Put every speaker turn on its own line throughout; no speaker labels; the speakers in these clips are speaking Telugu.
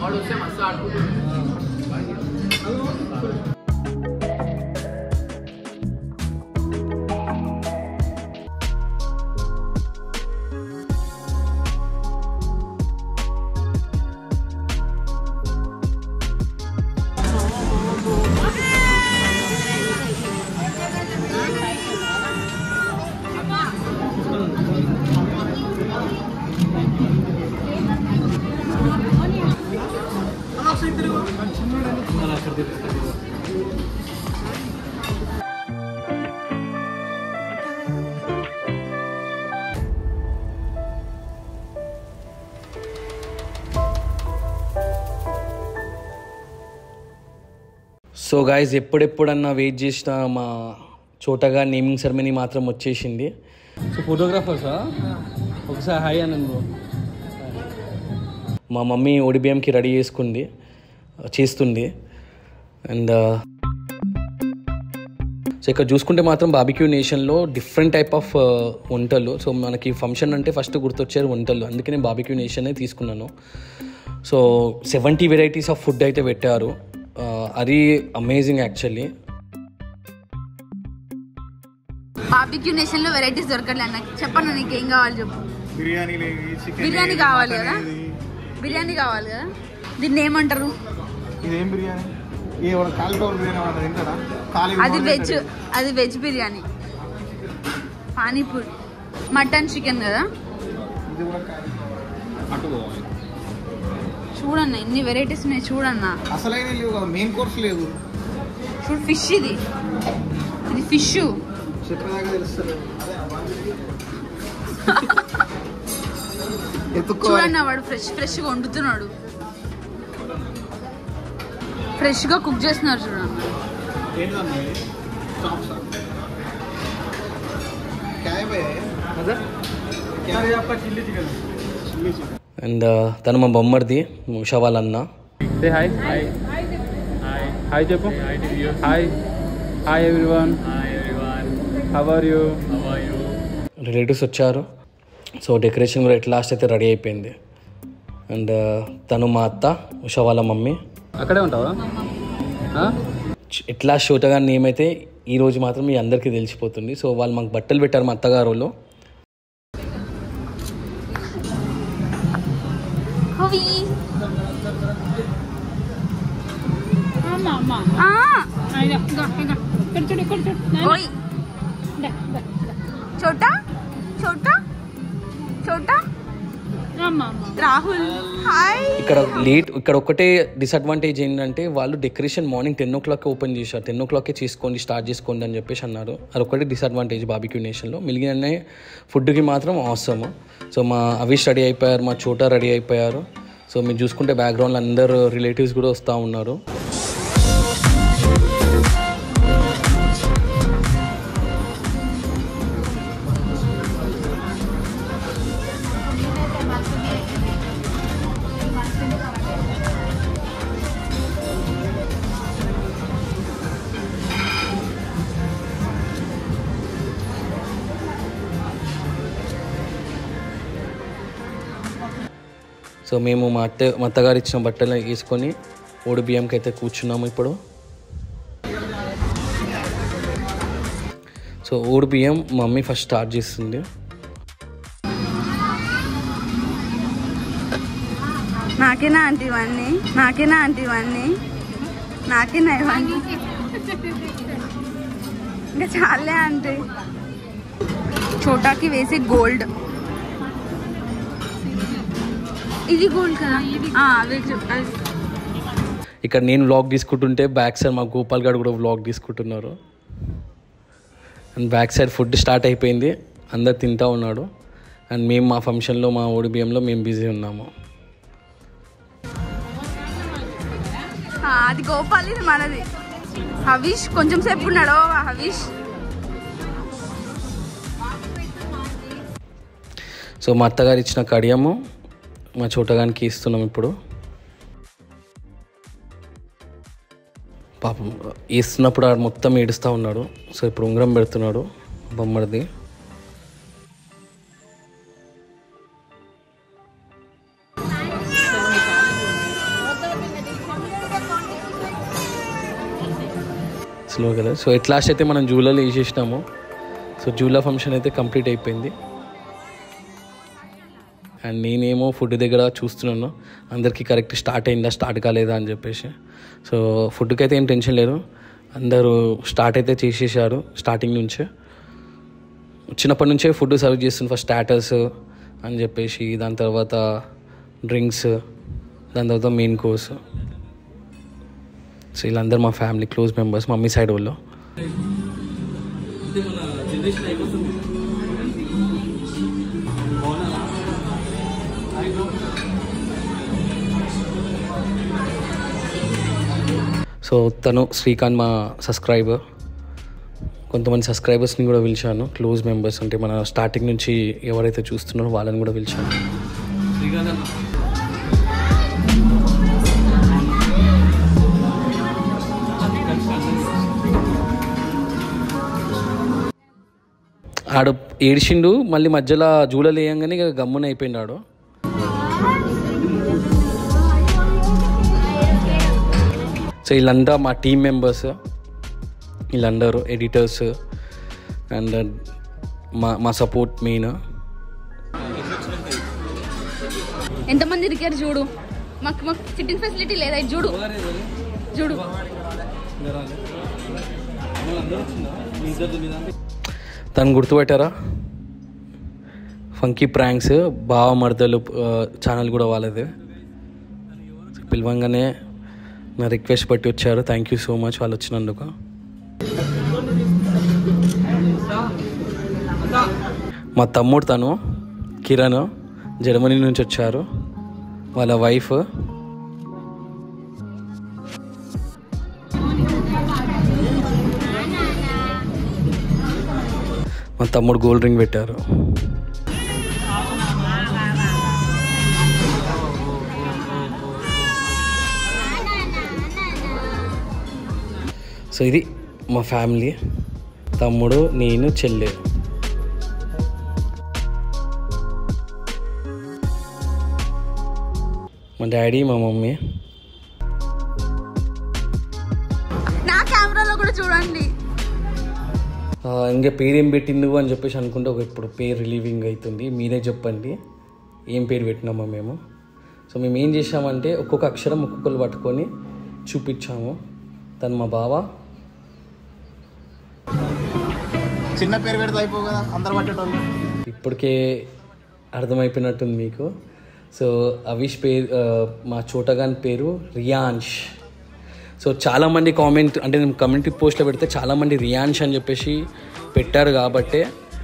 వాడు వస్తే మస్తు ఆడుకుంటుంది
సో గాయస్ ఎప్పుడెప్పుడన్నా వెయిట్ చేసిన మా చోటగా నేమింగ్ సెరమనీ మాత్రం వచ్చేసింది
సో ఫోటోగ్రాఫర్సా ఒకసారి హాయ్ అని బ్రో
మా మమ్మీ ఓడిబిఎంకి రెడీ చేసుకుంది చేస్తుంది అండ్ సో ఇక్కడ చూసుకుంటే మాత్రం బాబిక్యూ నేషన్లో డిఫరెంట్ టైప్ ఆఫ్ వంటలు సో మనకి ఫంక్షన్ అంటే ఫస్ట్ గుర్తొచ్చారు వంటలు అందుకే నేను బాబిక్యూ నేషన్ తీసుకున్నాను so seventy varieties of food అయితే పెట్టారు ఆ, అది అమేజింగ్ యాక్చువల్లీ
బార్బిక్యూ నేషన్ లో వెరైటీస్ దొరకట్లే అన్న చెప్పన్న నీకు ఏం కావాలి చెప్పు
బిర్యానీ లేదు చికెన్
బిర్యానీ
లేదు,
కావాలి
మటన్
కదా
లేదు.
బిర్యానీ కావాలి కదా దీన్ని ఏమంటారు
ఇదేం బిర్యానీ ఏ వాడు కాలిఫ్లవర్ బిర్యానీ వాడు తింటాడా కాలి
అది వెజ్ అది veg biryani panipuri mutton chicken కదా
ఇది కూడా కాలి-
అటు పోవాలి
చూడన్న ఇన్ని వెరైటీస్ ఉన్నాయి చూడన్న
అసలైన లేవు కదా మెయిన్ కోర్స్ లేదు
చూడు ఫిష్ ఇది ఇది ఫిష్
చెప్పేదాకా తెలుస్తుంది ఎత్తుక్కోవాలి
చూడన్న వాడు ఫ్రెష్ ఫ్రెష్ గా వండుతున్నాడు ఫ్రెష్ గా కుక్ చేస్తున్నారు చూడన్న
ఏంటన్నా ఇది? చాప్సా? क्या है भैया ये? क्या है आपका chilli chicken chilli chicken
and తను మా బొమ్మర్ది ఉషా వాళ్ళ అన్న
సే హాయ్ హాయ్ హాయ్ చెప్పు hi hi everyone how are you
relatives వచ్చారు సో డెకరేషన్ కూడా ఎట్ లాస్ట్ అయితే రెడీ అయిపోయింది అండ్ తను మా అత్త ఉషా వాళ్ళ మమ్మీ
అక్కడే ఉంటావా ఆ?
ఎట్లా షూటగా నేమ్ అయితే ఈ రోజు మాత్రం మీ అందరికీ తెలిసిపోతుంది సో వాళ్ళు మాకు బట్టలు పెట్టారు మా అత్తగారు వాళ్ళు
హవి ఆ. ఓయ్ చోటా చోటా చోటా రాహుల్ హాయ్
ఇక్కడ లేట్ ఇక్కడ ఒకటే డిసడ్వాంటేజ్ ఏంటంటే వాళ్ళు decoration morning ten o'clock open చేశారు టెన్ ఓ క్లాకే చేసుకోండి స్టార్ట్ చేసుకోండి అని చెప్పేసి అన్నారు అది ఒకటే డిసడ్వాంటేజ్ బాబిక్యూ నేషన్లో మిగిలిన ఫుడ్కి మాత్రం అవసరం సో మా అవిష్ రెడీ అయిపోయారు మా చోటా రెడీ అయిపోయారు సో మీరు చూసుకుంటే బ్యాక్గ్రౌండ్లో అందరు రిలేటివ్స్ కూడా వస్తూ ఉన్నారు సో మేము మా అత్త మా అత్తగారు ఇచ్చిన బట్టలు వేసుకొని ఓడి బియ్యంకి అయితే కూర్చున్నాము ఇప్పుడు సో ఓడి బియ్యం మమ్మీ ఫస్ట్ స్టార్ట్ చేస్తుంది
నాకేనా ఆంటీ ఇవన్నీ నాకేనా ఆంటీ ఇవన్నీ నాకేనా ఇవన్నీ ఇంకా చాలే ఆంటీ చోటాకి వేసే గోల్డ్ ఇది గోల్డ్ కదా ఆ, అదే చెప్- అది
ఇక్కడ నేను వ్లాగ్ తీసుకుంటుంటే బ్యాక్ సైడ్ మా గోపాల్ గారు కూడా వ్లాగ్ తీసుకుంటున్నారు and back side food start అయిపోయింది అందరు తింటా ఉన్నాడు అండ్ మేము మా ఫంక్షన్లో మా ఓడి బియ్యంలో మేము బిజీ ఉన్నాము
ఆ, అది గోపాల్ ఇది మనది హవీష్ కొంచెం సేపు ఉన్నాడు ఓ, హవీష్
సో మా అత్తగారు ఇచ్చిన కడియము మా చోటగానికి ఇస్తున్నాం ఇప్పుడు పాపం ఇస్తున్నప్పుడు ఆడు మొత్తం ఏడుస్తూ ఉన్నాడు సో ఇప్పుడు ఉంగరం పెడుతున్నాడు బొమ్మడిది silver colour so at last అయితే మనం జూలలో వేసేసినాము సో జూలా ఫంక్షన్ అయితే కంప్లీట్ అయిపోయింది అండ్ నేనేమో ఫుడ్ దగ్గర చూస్తున్నాను అందరికీ కరెక్ట్ స్టార్ట్ అయిందా స్టార్ట్ కాలేదా అని చెప్పేసి సో ఫుడ్కి అయితే ఏం టెన్షన్ లేదు అందరూ స్టార్ట్ అయితే చేసేసారు స్టార్టింగ్ నుంచే చిన్నప్పటి నుంచే ఫుడ్ సర్వ్ చేస్తుంది ఫస్ట్ స్టాటర్స్ అని చెప్పేసి దాని తర్వాత డ్రింక్స్ దాని తర్వాత మెయిన్ కోర్స్ సో వీళ్ళందరూ మా family close members mummy side వాళ్ళు సో తను శ్రీకాంత్ మా సబ్స్క్రైబర్ కొంతమంది సబ్స్క్రైబర్స్ని కూడా పిలిచాను క్లోజ్ మెంబర్స్ అంటే మన స్టార్టింగ్ నుంచి ఎవరైతే చూస్తున్నారో వాళ్ళని కూడా పిలిచాను ఆడు ఏడిచిండు మళ్ళీ మధ్యలో జూలలు వేయంగానే ఇక గమ్మున అయిపోయిండు ఆడు సో వీళ్ళంతా మా టీం మెంబర్స్ వీళ్ళందరూ ఎడిటర్స్ అండ్ మా మా సపోర్ట్ మెయిన్
ఎంతమంది ఇరికారు చూడు మాకు మాకు సిట్టింగ్ ఫెసిలిటీ లేదా ఇది చూడు చూడు
తను గుర్తుపెట్టారా ఫంకీ ప్రాంక్స్ బావ మర్దలు ఛానల్ కూడా వాళ్ళదే పిలవంగానే నా రిక్వెస్ట్ బట్టి వచ్చారు థ్యాంక్ యూ సో మచ్ వాళ్ళు వచ్చినందుకు మా తమ్ముడు తను కిరణ్ జర్మనీ నుంచి వచ్చారు వాళ్ళ వైఫ్ మా తమ్ముడు గోల్డ్ రింగ్ పెట్టారు సో ఇది మా ఫ్యామిలీ తమ్ముడు నేను చెల్లె మా డాడీ మా మమ్మీ
నా కెమెరాలో కూడా చూడండి
ఆ, ఇంకా పేరు ఏం పెట్టిండు అని చెప్పేసి అనుకుంటే ఒక ఇప్పుడు పేరు రిలీవింగ్ అవుతుంది మీరే చెప్పండి ఏం పేరు పెట్టినామో మేము సో మేము ఏం చేసామంటే ఒక్కొక్క అక్షరం ఒక్కొక్కరు పట్టుకొని చూపించాము తను మా బావ
చిన్న పేరు పెడితే అయిపో కదా అందరు పట్టేటోళ్ళు
ఇప్పటికే అర్థమైపోయినట్టుంది మీకు సో అవిష్ పేరు ఆ, మా చోటగాన్ పేరు రియాన్ష్ సో చాలామంది కామెంట్ అంటే నేను కమ్యూనిటీ పోస్ట్లో పెడితే చాలామంది రియాన్ష్ అని చెప్పేసి పెట్టారు కాబట్టే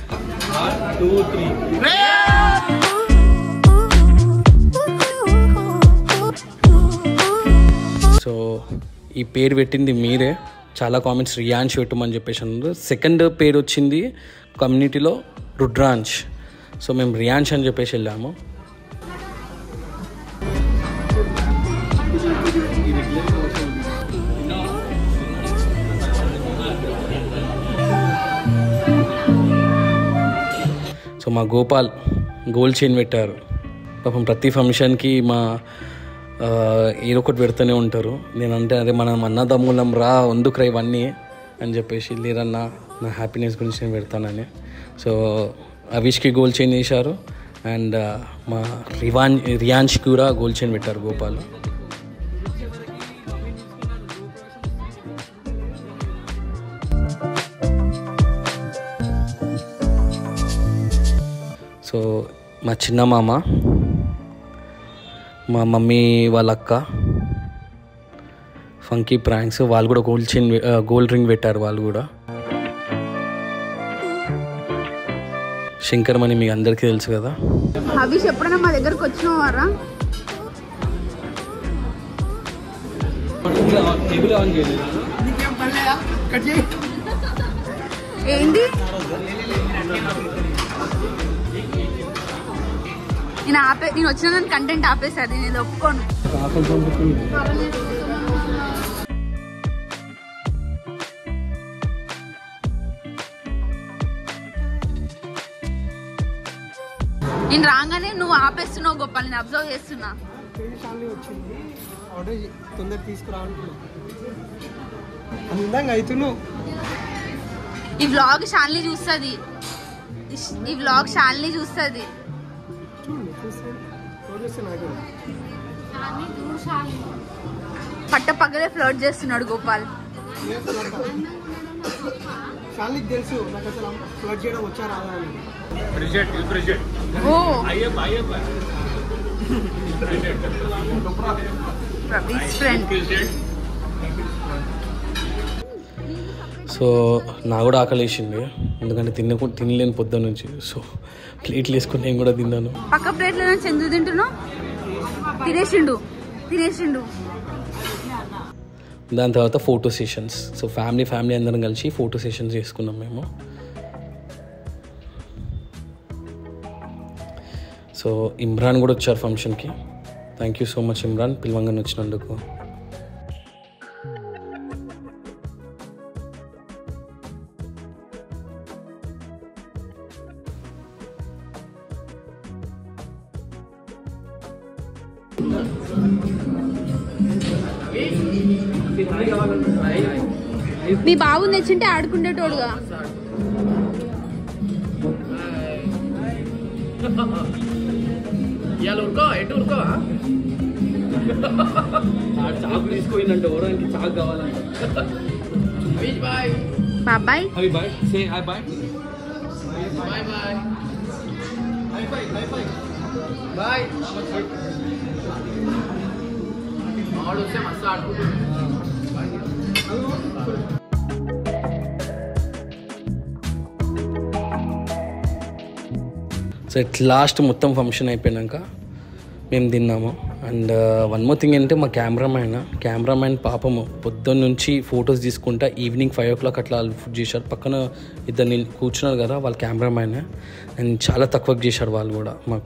సో ఈ పేరు పెట్టింది మీరే చాలా కామెంట్స్ రియాన్ష్ పెట్టమని చెప్పేసి అన్నారు సెకండ్ పేరు వచ్చింది కమ్యూనిటీలో రుద్రాంశ్ సో మేము రియాన్ష్ అని చెప్పేసి వెళ్ళాము సో మా గోపాల్ గోల్డ్ చైన్ పెట్టారు పాపం ప్రతి ఫంక్షన్కి మా ఆ, ఏదో ఒకటి పెడుతూనే ఉంటారు నేనంటే అదే మనం అన్నదమ్ములం రా వందుకురా ఇవన్నీ అని చెప్పేసి లేరన్నా నా హ్యాపీనెస్ గురించి నేను పెడతానని సో అవిష్కి గోల్డ్ చైన్ చేశారు అండ్ మా రివాన్ రియాన్ష్కి కూడా గోల్డ్ చైన్ పెట్టారు గోపాల్ సో మా చిన్న మామ మా మమ్మీ వాళ్ళ అక్క ఫంకీ ప్రాంక్స్ వాళ్ళు కూడా గోల్డ్ చైన్ గోల్డ్ రింగ్ పెట్టారు వాళ్ళు కూడా శంకర్ మణి మీకు అందరికీ తెలుసు కదా
హబీష్ ఎప్పుడైనా మా దగ్గరకు వచ్చినవారా
టేబుల్ ఆన్ చేయలేదు
ఏంది నేను ఆపే నేను వచ్చిన దాని కంటెంట్ ఆపేసారు నేను ఇది ఒప్పుకోను నేను రాగానే నువ్వు ఆపేస్తున్నావు గొప్ప నేను అబ్జర్వ్ చేస్తున్నా
వచ్చింది ఆర్డర్ తొందర తీసుకురావాలనుకున్నాను అందంగా అవుతున్నావు
ఈ వ్లాగ్ షాల్ని చూస్తుంది ఈ వ్లాగ్ షాల్ని చూస్తుంది
చూడండి చూస్తే రోజు వస్తే నాకు
పట్ట పక్కలే ఫ్లోట్ చేస్తున్నాడు గోపాల్
షాలిక్ తెలుసు నాకు అసలు ఫ్లడ్ చేయడం వచ్చా రాదా అని
ఓ రవీస్ ఫ్రెండ్
సో నా కూడా ఆకలి వేసింది ఎందుకంటే తినకు తినలేని పొద్దున్న నుంచి సో ప్లేట్లు వేసుకుని నేను కూడా తిన్నాను
పక్క ప్లేట్లో నుంచి ఎందుకు తింటున్నావు తినేసిండు తినేసిండు
దాని తర్వాత photo sessions so family family అందరం కలిసి ఫోటో సెషన్స్ చేసుకున్నాం మేము సో ఇమ్రాన్ కూడా వచ్చారు ఫంక్షన్కి thank you so much Imran పిలవంగానే వచ్చినందుకు
మీ బాబుని తెచ్చింటే ఆడుకునేటోడుగా
ఇవాళ ఉరుకో ఎటు ఉరుకో చాకు తీసుకుపోయిందంటే ఓడానికి చాకు కావాలంట బాయ్
బాబాయ్
అవి bye say hi bye bye bye bye మావాడు వస్తే మస్తు ఆడుకుంటుంది సో ఎట్ లాస్ట్ మొత్తం ఫంక్షన్ అయిపోయినాక మేము తిన్నాము అండ్ వన్ మోర్ థింగ్ ఏంటంటే మా కెమెరామ్యాన్ కెమెరామ్యాన్ పాపము పొద్దున్న నుంచి ఫొటోస్ తీసుకుంటా ఈవినింగ్ ఫైవ్ ఓ క్లాక్ అట్లా ఫుడ్ చేశారు పక్కన ఇద్దరు నిల్- కూర్చున్నారు కదా వాళ్ళ కెమెరామ్యాన్ అండ్ చాలా తక్కువ చేశారు వాళ్ళు కూడా మా